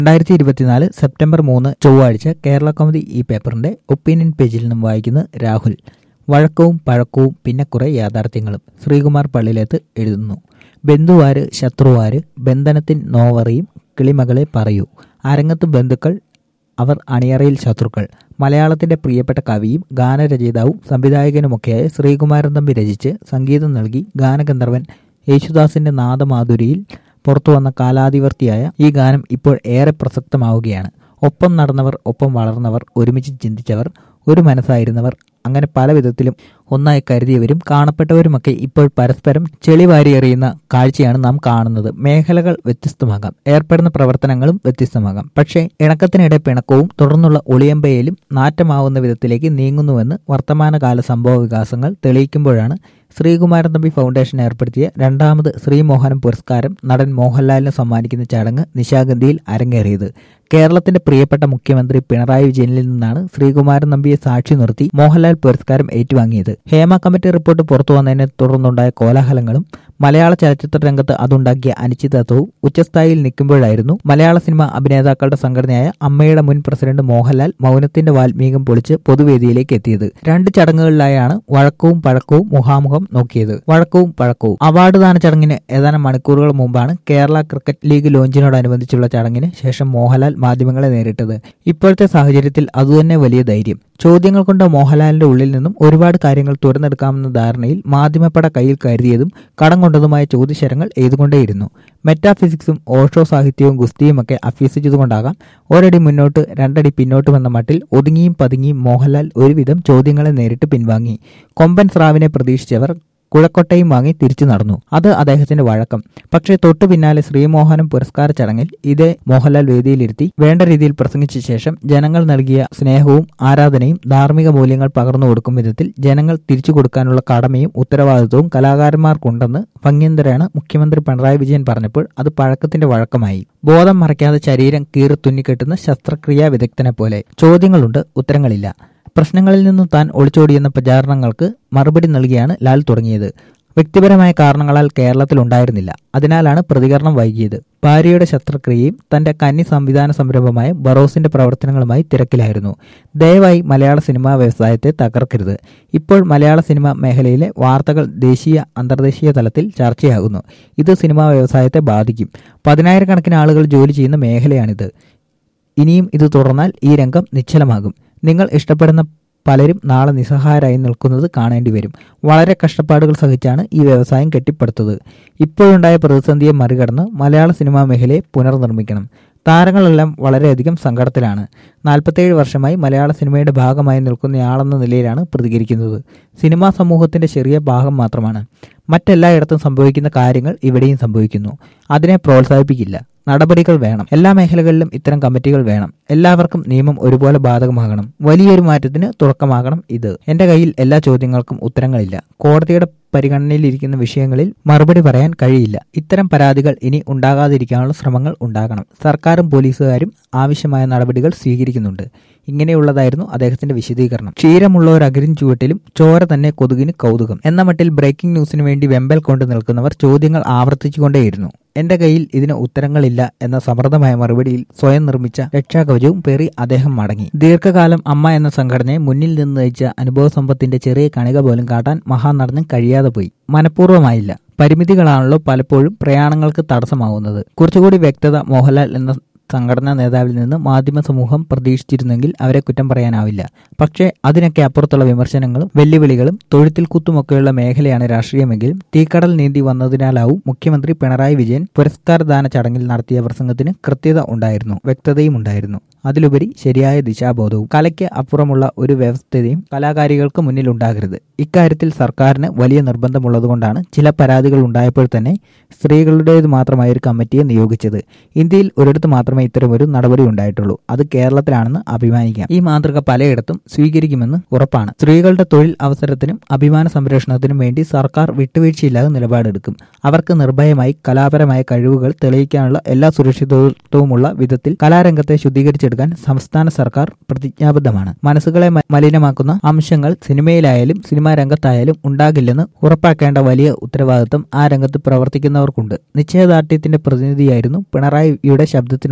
രണ്ടായിരത്തി ഇരുപത്തിനാല് സെപ്റ്റംബർ മൂന്ന് ചൊവ്വാഴ്ച കേരള കൗമുദി ഈ പേപ്പറിന്റെ ഒപ്പീനിയൻ പേജിൽ നിന്നും വായിക്കുന്നത് രാഹുൽ വഴക്കവും പഴക്കവും പിന്നെ കുറെ യാഥാർത്ഥ്യങ്ങളും ശ്രീകുമാർ പള്ളിയിലേത്ത് എഴുതുന്നു ബന്ധുവാര് ശത്രുവാര് ബന്ധനത്തിൻ നോവറിയും കിളിമകളെ പറയൂ അരങ്ങത്ത് ബന്ധുക്കൾ അവർ അണിയറയിൽ ശത്രുക്കൾ മലയാളത്തിന്റെ പ്രിയപ്പെട്ട കവിയും ഗാനരചയിതാവും സംവിധായകനുമൊക്കെയായ ശ്രീകുമാരൻ തമ്പി രചിച്ച് സംഗീതം നൽകി ഗാനഗന്ധർവൻ യേശുദാസിന്റെ നാദമാധുരിയിൽ പുറത്തുവന്ന കാലാധിവർത്തിയായ ഈ ഗാനം ഇപ്പോൾ ഏറെ പ്രസക്തമാവുകയാണ് ഒപ്പം നടന്നവർ ഒപ്പം വളർന്നവർ ഒരുമിച്ച് ചിന്തിച്ചവർ ഒരു മനസ്സായിരുന്നവർ അങ്ങനെ പല വിധത്തിലും ഒന്നായി കരുതിയവരും കാണപ്പെട്ടവരുമൊക്കെ ഇപ്പോൾ പരസ്പരം ചെളി വാരിയെറിയുന്ന കാഴ്ചയാണ് നാം കാണുന്നത് മേഖലകൾ വ്യത്യസ്തമാകാം ഏർപ്പെടുന്ന പ്രവർത്തനങ്ങളും വ്യത്യസ്തമാകാം പക്ഷേ ഇണക്കത്തിനിടെ പിണക്കവും തുടർന്നുള്ള ഒളിയമ്പയിലും നാറ്റമാവുന്ന വിധത്തിലേക്ക് നീങ്ങുന്നുവെന്ന് വർത്തമാനകാല സംഭവ വികാസങ്ങൾ തെളിയിക്കുമ്പോഴാണ് ശ്രീകുമാരൻ തമ്പി ഫൗണ്ടേഷൻ ഏർപ്പെടുത്തിയ രണ്ടാമത് ശ്രീമോഹനം പുരസ്കാരം നടൻ മോഹൻലാലിന് സമ്മാനിക്കുന്ന ചടങ്ങ് നിശാഗന്ധിയിൽ അരങ്ങേറിയത് കേരളത്തിന്റെ പ്രിയപ്പെട്ട മുഖ്യമന്ത്രി പിണറായി വിജയനിൽ നിന്നാണ് ശ്രീകുമാരൻ തമ്പിയെ സാക്ഷി നിർത്തി മോഹൻലാൽ പുരസ്കാരം ഏറ്റുവാങ്ങിയത് ഹേമ കമ്മിറ്റി റിപ്പോർട്ട് പുറത്തു വന്നതിനെ തുടർന്നുണ്ടായ കോലാഹലങ്ങളും മലയാള ചലച്ചിത്ര രംഗത്ത് അതുണ്ടാക്കിയ അനിശ്ചിതത്വവും ഉച്ചസ്ഥായിയിൽ നിൽക്കുമ്പോഴായിരുന്നു മലയാള സിനിമ അഭിനേതാക്കളുടെ സംഘടനയായ അമ്മയുടെ മുൻ പ്രസിഡന്റ് മോഹൻലാൽ മൗനത്തിന്റെ വാൽമീകം പൊളിച്ച് പൊതുവേദിയിലേക്ക് എത്തിയത് രണ്ട് ചടങ്ങുകളിലായാണ് വഴക്കവും പഴക്കവും മുഖാമുഖം നോക്കിയത് വഴക്കവും പഴക്കവും അവാർഡ് ദാന ചടങ്ങിന് ഏതാനും മണിക്കൂറുകൾ മുമ്പാണ് കേരള ക്രിക്കറ്റ് ലീഗ് ലോഞ്ചിനോടനുബന്ധിച്ചുള്ള ചടങ്ങിന് ശേഷം മോഹൻലാൽ മാധ്യമങ്ങളെ നേരിട്ടത് ഇപ്പോഴത്തെ സാഹചര്യത്തിൽ അതുതന്നെ വലിയ ധൈര്യം ചോദ്യങ്ങൾ കൊണ്ട് മോഹൻലാലിന്റെ ഉള്ളിൽ നിന്നും ഒരുപാട് കാര്യങ്ങൾ തുറന്നെടുക്കാമെന്ന ധാരണയിൽ മാധ്യമപ്പട കയ്യിൽ കരുതിയതും കടം കൊണ്ടതുമായ ചോദ്യശരങ്ങൾ എഴുതുകൊണ്ടേയിരുന്നു മെറ്റാഫിസിക്സും ഓഷോ സാഹിത്യവും ഗുസ്തിയുമൊക്കെ അഭ്യസിച്ചതുകൊണ്ടാകാം ഒരടി മുന്നോട്ട് രണ്ടടി പിന്നോട്ടുമെന്ന മട്ടിൽ ഒതുങ്ങിയും പതുങ്ങിയും മോഹൻലാൽ ഒരുവിധം ചോദ്യങ്ങളെ നേരിട്ട് പിൻവാങ്ങി കൊമ്പൻ സ്രാവിനെ പ്രതീക്ഷിച്ചവർ കുഴക്കൊട്ടയും വാങ്ങി തിരിച്ചു നടന്നു അത് അദ്ദേഹത്തിന്റെ വഴക്കം പക്ഷേ തൊട്ടു പിന്നാലെ ശ്രീമോഹനം പുരസ്കാര ചടങ്ങിൽ ഇതേ മോഹൻലാൽ വേദിയിലിരുത്തി വേണ്ട രീതിയിൽ പ്രസംഗിച്ച ശേഷം ജനങ്ങൾ നൽകിയ സ്നേഹവും ആരാധനയും ധാർമ്മിക മൂല്യങ്ങൾ പകർന്നു കൊടുക്കും വിധത്തിൽ ജനങ്ങൾ തിരിച്ചു കൊടുക്കാനുള്ള കടമയും ഉത്തരവാദിത്വവും കലാകാരന്മാർക്കുണ്ടെന്ന് ഭംഗ്യന്തരാണ് മുഖ്യമന്ത്രി പിണറായി വിജയൻ പറഞ്ഞപ്പോൾ അത് പഴക്കത്തിന്റെ വഴക്കമായി ബോധം മറയ്ക്കാതെ ശരീരം കീറി തുന്നിക്കെട്ടുന്ന ശസ്ത്രക്രിയാ വിദഗ്ധനെ പോലെ ചോദ്യങ്ങളുണ്ട് ഉത്തരങ്ങളില്ല പ്രശ്നങ്ങളിൽ നിന്നും താൻ ഒളിച്ചോടിയെന്ന പ്രചാരണങ്ങൾക്ക് മറുപടി നൽകിയാണ് ലാൽ തുടങ്ങിയത് വ്യക്തിപരമായ കാരണങ്ങളാൽ കേരളത്തിൽ ഉണ്ടായിരുന്നില്ല അതിനാലാണ് പ്രതികരണം വൈകിയത് ഭാര്യയുടെ ശസ്ത്രക്രിയയും തന്റെ കന്നി സംവിധാന സംരംഭമായ ബറോസിന്റെ പ്രവർത്തനങ്ങളുമായി തിരക്കിലായിരുന്നു ദയവായി മലയാള സിനിമാ വ്യവസായത്തെ തകർക്കരുത് ഇപ്പോൾ മലയാള സിനിമാ മേഖലയിലെ വാർത്തകൾ ദേശീയ അന്തർദേശീയ തലത്തിൽ ചർച്ചയാകുന്നു ഇത് സിനിമാ വ്യവസായത്തെ ബാധിക്കും പതിനായിരക്കണക്കിന് ആളുകൾ ജോലി ചെയ്യുന്ന മേഖലയാണിത് ഇനിയും ഇത് തുടർന്നാൽ ഈ രംഗം നിശ്ചലമാകും നിങ്ങൾ ഇഷ്ടപ്പെടുന്ന പലരും നാളെ നിസ്സഹായരായി നിൽക്കുന്നത് കാണേണ്ടി വരും വളരെ കഷ്ടപ്പാടുകൾ സഹിച്ചാണ് ഈ വ്യവസായം കെട്ടിപ്പടുത്തത് ഇപ്പോഴുണ്ടായ പ്രതിസന്ധിയെ മറികടന്ന് മലയാള സിനിമാ മേഖലയെ പുനർനിർമ്മിക്കണം താരങ്ങളെല്ലാം വളരെയധികം സങ്കടത്തിലാണ് നാൽപ്പത്തേഴ് വർഷമായി മലയാള സിനിമയുടെ ഭാഗമായി നിൽക്കുന്നയാളെന്ന നിലയിലാണ് പ്രതികരിക്കുന്നത് സിനിമാ സമൂഹത്തിന്റെ ചെറിയ ഭാഗം മാത്രമാണ് മറ്റെല്ലായിടത്തും സംഭവിക്കുന്ന കാര്യങ്ങൾ ഇവിടെയും സംഭവിക്കുന്നു അതിനെ പ്രോത്സാഹിപ്പിക്കില്ല നടപടികൾ വേണം എല്ലാ മേഖലകളിലും ഇത്തരം കമ്മിറ്റികൾ വേണം എല്ലാവർക്കും നിയമം ഒരുപോലെ ബാധകമാകണം വലിയൊരു മാറ്റത്തിന് തുടക്കമാകണം ഇത് എന്റെ കയ്യിൽ എല്ലാ ചോദ്യങ്ങൾക്കും ഉത്തരങ്ങളില്ല കോടതിയുടെ പരിഗണനയിലിരിക്കുന്ന വിഷയങ്ങളിൽ മറുപടി പറയാൻ കഴിയില്ല ഇത്തരം പരാതികൾ ഇനി ഉണ്ടാകാതിരിക്കാനുള്ള ശ്രമങ്ങൾ ഉണ്ടാകണം സർക്കാരും പോലീസുകാരും ആവശ്യമായ നടപടികൾ സ്വീകരിക്കുന്നുണ്ട് ഇങ്ങനെയുള്ളതായിരുന്നു അദ്ദേഹത്തിന്റെ വിശദീകരണം ക്ഷീരമുള്ളവരകരിൻ ചുവട്ടിലും ചോര തന്നെ കൊതുകിന് കൗതുകം എന്ന മട്ടിൽ ബ്രേക്കിംഗ് ന്യൂസിന് വേണ്ടി വെമ്പൽ കൊണ്ട് നിൽക്കുന്നവർ ചോദ്യങ്ങൾ ആവർത്തിച്ചുകൊണ്ടേയിരുന്നു എന്റെ കയ്യിൽ ഇതിന് ഉത്തരങ്ങളില്ല എന്ന സമൃദ്ധമായ മറുപടിയിൽ സ്വയം നിർമ്മിച്ച രക്ഷാകവചവും പേറി അദ്ദേഹം മടങ്ങി ദീർഘകാലം അമ്മ എന്ന സംഘടനയെ മുന്നിൽ നിന്ന് നയിച്ച അനുഭവ സമ്പത്തിന്റെ ചെറിയ കണിക പോലും കാട്ടാൻ മഹാനടനും കഴിയാതെ പോയി മനഃപൂർവ്വമായില്ല പരിമിതികളാണല്ലോ പലപ്പോഴും പ്രയാണങ്ങൾക്ക് തടസ്സമാവുന്നത് കുറച്ചുകൂടി വ്യക്തത മോഹൻലാൽ എന്ന സംഘടനാ നേതാവിൽ നിന്ന് മാധ്യമ സമൂഹം പ്രതീക്ഷിച്ചിരുന്നെങ്കിൽ അവരെ കുറ്റം പറയാനാവില്ല പക്ഷേ അതിനൊക്കെ അപ്പുറത്തുള്ള വിമർശനങ്ങളും വെല്ലുവിളികളും തൊഴുത്തിൽ കുത്തുമൊക്കെയുള്ള മേഖലയാണ് രാഷ്ട്രീയമെങ്കിലും തീക്കടൽ നീന്തി വന്നതിനാലാവും മുഖ്യമന്ത്രി പിണറായി വിജയൻ പുരസ്കാരദാന ചടങ്ങിൽ നടത്തിയ പ്രസംഗത്തിന് കൃത്യത ഉണ്ടായിരുന്നു വ്യക്തതയും ഉണ്ടായിരുന്നു അതിലുപരി ശരിയായ ദിശാബോധവും കലയ്ക്ക് അപ്പുറമുള്ള ഒരു വ്യവസ്ഥതയും കലാകാരികൾക്ക് മുന്നിൽ ഉണ്ടാകരുത് ഇക്കാര്യത്തിൽ സർക്കാരിന് വലിയ നിർബന്ധമുള്ളതുകൊണ്ടാണ് ചില പരാതികൾ ഉണ്ടായപ്പോൾ തന്നെ സ്ത്രീകളുടേത് മാത്രമായ ഒരു കമ്മിറ്റിയെ നിയോഗിച്ചത് ഇന്ത്യയിൽ ഒരിടത്ത് മാത്രമേ ഇത്തരമൊരു നടപടി ഉണ്ടായിട്ടുള്ളൂ അത് കേരളത്തിലാണെന്ന് അഭിമാനിക്കാം ഈ മാതൃക പലയിടത്തും സ്വീകരിക്കുമെന്ന് ഉറപ്പാണ് സ്ത്രീകളുടെ തൊഴിൽ അവസരത്തിനും അഭിമാന സംരക്ഷണത്തിനും വേണ്ടി സർക്കാർ വിട്ടുവീഴ്ചയില്ലാതെ നിലപാടെടുക്കും അവർക്ക് നിർഭയമായി കലാപരമായ കഴിവുകൾ തെളിയിക്കാനുള്ള എല്ലാ സുരക്ഷിതത്വവുമുള്ള വിധത്തിൽ കലാരംഗത്തെ ശുദ്ധീകരിച്ചെടുക്കാൻ സംസ്ഥാന സർക്കാർ പ്രതിജ്ഞാബദ്ധമാണ് മനസ്സുകളെ മലിനമാക്കുന്ന അംശങ്ങൾ സിനിമയിലായാലും സിനിമാ രംഗത്തായാലും ഉണ്ടാകില്ലെന്ന് ഉറപ്പാക്കേണ്ട വലിയ ഉത്തരവാദിത്വം ആ രംഗത്ത് പ്രവർത്തിക്കുന്നവർക്കുണ്ട് നിശ്ചയദാർഢ്യത്തിന്റെ പ്രതിനിധിയായിരുന്നു പിണറായിയുടെ ശബ്ദത്തിനുണ്ടായി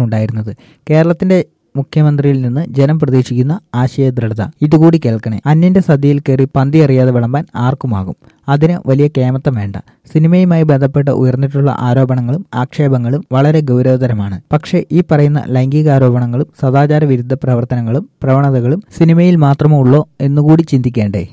ഉണ്ടായിരുന്നത് കേരളത്തിന്റെ മുഖ്യമന്ത്രിയിൽ നിന്ന് ജനം പ്രതീക്ഷിക്കുന്ന ആശയദൃഢത ഇതുകൂടി കേൾക്കണേ അന്യന്റെ സദ്യയിൽ കയറി പന്തി അറിയാതെ വിളമ്പാൻ ആർക്കുമാകും അതിന് വലിയ കേമത്തം വേണ്ട സിനിമയുമായി ബന്ധപ്പെട്ട് ഉയർന്നിട്ടുള്ള ആരോപണങ്ങളും ആക്ഷേപങ്ങളും വളരെ ഗൗരവതരമാണ് പക്ഷേ ഈ പറയുന്ന ലൈംഗികാരോപണങ്ങളും സദാചാര വിരുദ്ധ പ്രവർത്തനങ്ങളും പ്രവണതകളും സിനിമയിൽ മാത്രമേ ഉള്ളോ എന്നുകൂടി ചിന്തിക്കേണ്ടേ